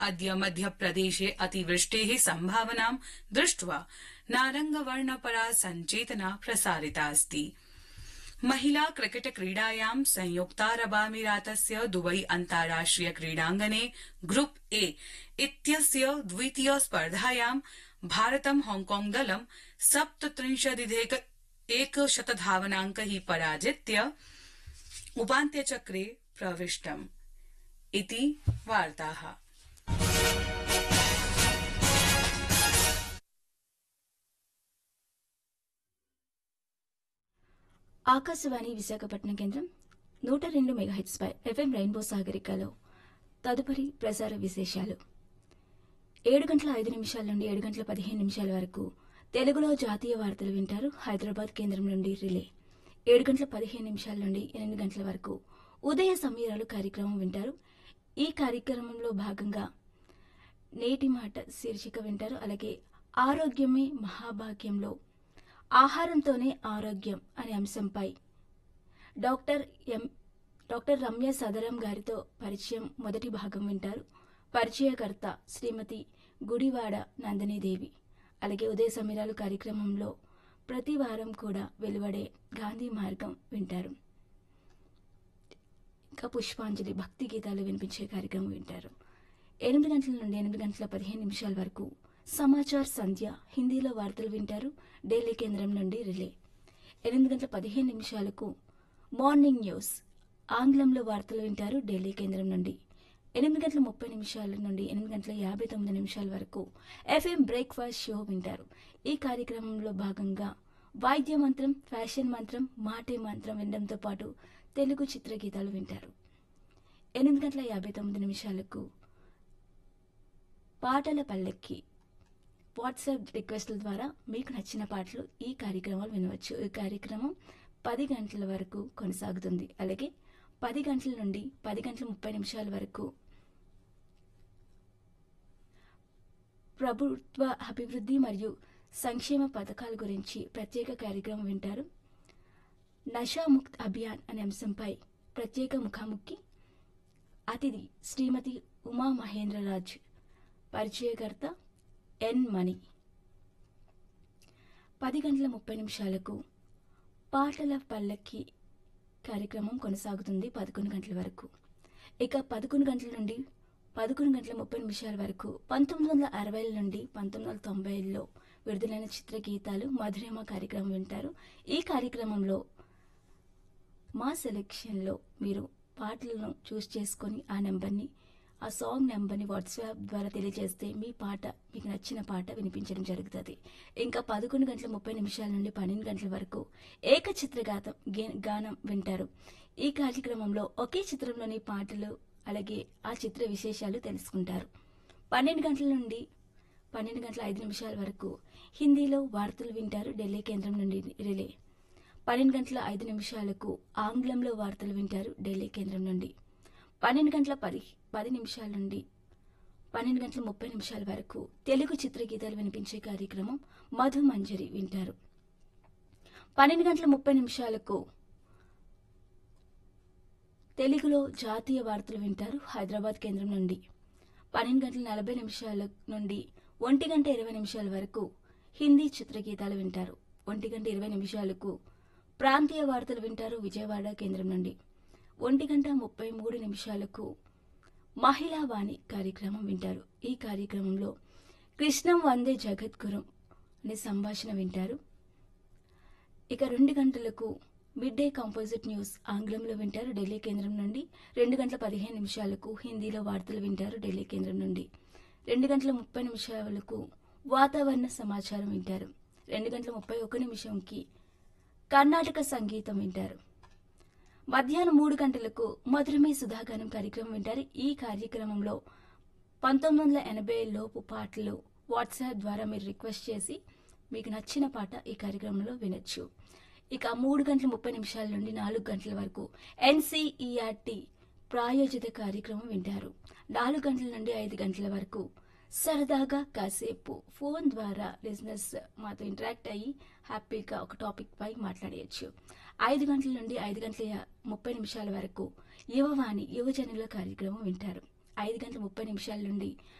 अद्य मध्यप्रदेशे अतिवृष्टेः सम्भावनां दृष्ट्वा नारङ्गवर्णपरा सञ्चेतना प्रसारिता अस्ति महिला क्रिकेट क्रीडायां संयुक्तारबामीरातस्य दुबई अन्ताराष्ट्रिय क्रीडाङ्गणे ग्रुप ए इत्यस्य द्वितीय स्पर्धायां भारतं हांगकांग दलं सप्तत्रिंशदिधेक एकशतधावनाङ्कै पराजित्य उपान्त्यचक्रे प्रविष्टम् इति वार्ताः ఆకాశవాణి విశాఖపట్నం కేంద్రం నూట రెండు మెగాహెట్స్ పై ఎఫ్ఎం రెయిన్బో సాగరికలో తదుపరి ప్రసార విశేషాలు ఏడు గంటల ఐదు నిమిషాల నుండి ఏడు గంటల పదిహేను నిమిషాల వరకు తెలుగులో జాతీయ వార్తలు వింటారు హైదరాబాద్ కేంద్రం నుండి రిలే ఏడు గంటల పదిహేను నిమిషాల నుండి ఎనిమిది గంటల వరకు ఉదయ సమీరాలు కార్యక్రమం వింటారు ఈ కార్యక్రమంలో భాగంగా నేటి మాట శీర్షిక వింటారు అలాగే ఆరోగ్యమే మహాభాగ్యంలో ఆహారంతోనే ఆరోగ్యం అనే అంశంపై doctor M doctor Ramya Sadaram గారితో పరిచయం మొదటి భాగం వింటారు పరిచయకర్త శ్రీమతి గుడివాడ నందినీదేవి అలాగే ఉదయ సమీరాలు కార్యక్రమంలో ప్రతి వారం కూడా వెలువడే గాంధీ మార్గం వింటారు ఇంకా పుష్పాంజలి భక్తి గీతాలు వినిపించే కార్యక్రమం వింటారు ఎనిమిది గంటల నుండి ఎనిమిది గంటల పదిహేను నిమిషాల వరకు సమాచార్ సంధ్య హిందీలో వార్తలు వింటారు ఢిల్లీ కేంద్రం నుండి రిలే ఎనిమిది గంటల పదిహేను నిమిషాలకు మార్నింగ్ న్యూస్ ఆంగ్లంలో వార్తలు వింటారు ఢిల్లీ కేంద్రం నుండి ఎనిమిది గంటల ముప్పై నిమిషాల నుండి ఎనిమిది గంటల యాభై తొమ్మిది నిమిషాల వరకు ఎఫ్ఎం బ్రేక్ఫాస్ట్ షో వింటారు ఈ కార్యక్రమంలో భాగంగా వాయిద్య మంత్రం ఫ్యాషన్ మంత్రం మాటే మంత్రం వినడంతో పాటు తెలుగు చిత్రగీతాలు వింటారు ఎనిమిది గంటల యాభై తొమ్మిది నిమిషాలకు పాటల పల్లెక్కి వాట్సాప్ రిక్వెస్ట్ల ద్వారా మీకు నచ్చిన పాటలు ఈ కార్యక్రమాలు వినవచ్చు ఈ కార్యక్రమం పది గంటల వరకు కొనసాగుతుంది అలాగే పది గంటల నుండి పది గంటల ముప్పై నిమిషాల వరకు ప్రభుత్వ అభివృద్ధి మరియు సంక్షేమ పథకాల గురించి ప్రత్యేక కార్యక్రమం వింటారు నషాముక్త్ అభియాన్ అనే అంశంపై ప్రత్యేక ముఖాముఖి అతిథి శ్రీమతి ఉమా మహేంద్రరాజ్ పరిచయకర్త ఎన్ మణి పది గంటల ముప్పై నిమిషాలకు పాటల పల్లకి కార్యక్రమం కొనసాగుతుంది పదకొండు గంటల వరకు ఇక పదకొండు గంటల నుండి పదకొండు గంటల ముప్పై నిమిషాల వరకు పంతొమ్మిది వందల అరవై నుండి పంతొమ్మిది వందల తొంభైలో విడుదలైన చిత్రగీతాలు మధురేమ కార్యక్రమం వింటారు ఈ కార్యక్రమంలో మా సెలెక్షన్లో మీరు పాటలను చూస్ చేసుకొని ఆ నెంబర్ని ఆ సాంగ్ నెంబర్ని వాట్సాప్ ద్వారా తెలియజేస్తే మీ పాట మీకు నచ్చిన పాట వినిపించడం జరుగుతుంది ఇంకా పదకొండు గంటల ముప్పై నిమిషాల నుండి పన్నెండు గంటల వరకు ఏకచిత్ర గాతం గే- గానం వింటారు ఈ కార్యక్రమంలో ఒకే చిత్రంలోని పాటలు అలాగే ఆ చిత్ర విశేషాలు తెలుసుకుంటారు పన్నెండు గంటల నుండి పన్నెండు గంటల ఐదు నిమిషాల వరకు హిందీలో వార్తలు వింటారు ఢిల్లీ కేంద్రం నుండి రిలే పన్నెండు గంటల ఐదు నిమిషాలకు ఆంగ్లంలో వార్తలు వింటారు ఢిల్లీ కేంద్రం నుండి పన్నెండు గంటల పది పది నిమిషాల నుండి పన్నెండు గంటల ముప్పై నిమిషాల వరకు తెలుగు చిత్రగీతాలు వినిపించే కార్యక్రమం మధు మంజరి వింటారు పన్నెండు గంటల ముప్పై నిమిషాలకు తెలుగులో జాతీయ వార్తలు వింటారు హైదరాబాద్ కేంద్రం నుండి పన్నెండు గంటల నలభై నిమిషాల నుండి ఒంటి గంట ఇరవై నిమిషాల వరకు హిందీ చిత్రగీతాలు వింటారు ఒంటి గంట ఇరవై నిమిషాలకు ప్రాంతీయ వార్తలు వింటారు విజయవాడ కేంద్రం నుండి ఒంటి గంట ముప్పై మూడు నిమిషాలకు మహిళా వాణి కార్యక్రమం వింటారు ఈ కార్యక్రమంలో కృష్ణం వందే జగద్గురం అనే సంభాషణ వింటారు ఇక రెండు గంటలకు మిడ్ డే కంపోజిట్ న్యూస్ ఆంగ్లంలో వింటారు ఢిల్లీ కేంద్రం నుండి రెండు గంటల పదిహేను నిమిషాలకు హిందీలో వార్తలు వింటారు ఢిల్లీ కేంద్రం నుండి రెండు గంటల ముప్పై నిమిషాలకు వాతావరణ సమాచారం వింటారు రెండు గంటల ముప్పై ఒక నిమిషంకి కర్ణాటక సంగీతం వింటారు మధ్యాహ్నం మూడు గంటలకు మధురమే సుధాగానం కార్యక్రమం వింటారు ఈ కార్యక్రమంలో పంతొమ్మిది వందల ఎనభై లోపు పాటలు వాట్సాప్ ద్వారా మీరు రిక్వెస్ట్ చేసి మీకు నచ్చిన పాట ఈ కార్యక్రమంలో వినొచ్చు ఇక మూడు గంటల ముప్పై నిమిషాల నుండి నాలుగు గంటల వరకు ఎన్సీఈఆర్టీ ప్రాయోజిత కార్యక్రమం వింటారు నాలుగు గంటల నుండి ఐదు గంటల వరకు సరదాగా కాసేపు ఫోన్ ద్వారా బిజినెస్ మాతో ఇంటరాక్ట్ అయ్యి హ్యాపీగా ఒక టాపిక్ పై మాట్లాడేయచ్చు ఐదు గంటల నుండి ఐదు గంటల యా- ముప్పై నిమిషాల వరకు యువవాణి యువజనుల కార్యక్రమం వింటారు ఐదు గంటల ముప్పై నిమిషాల నుండి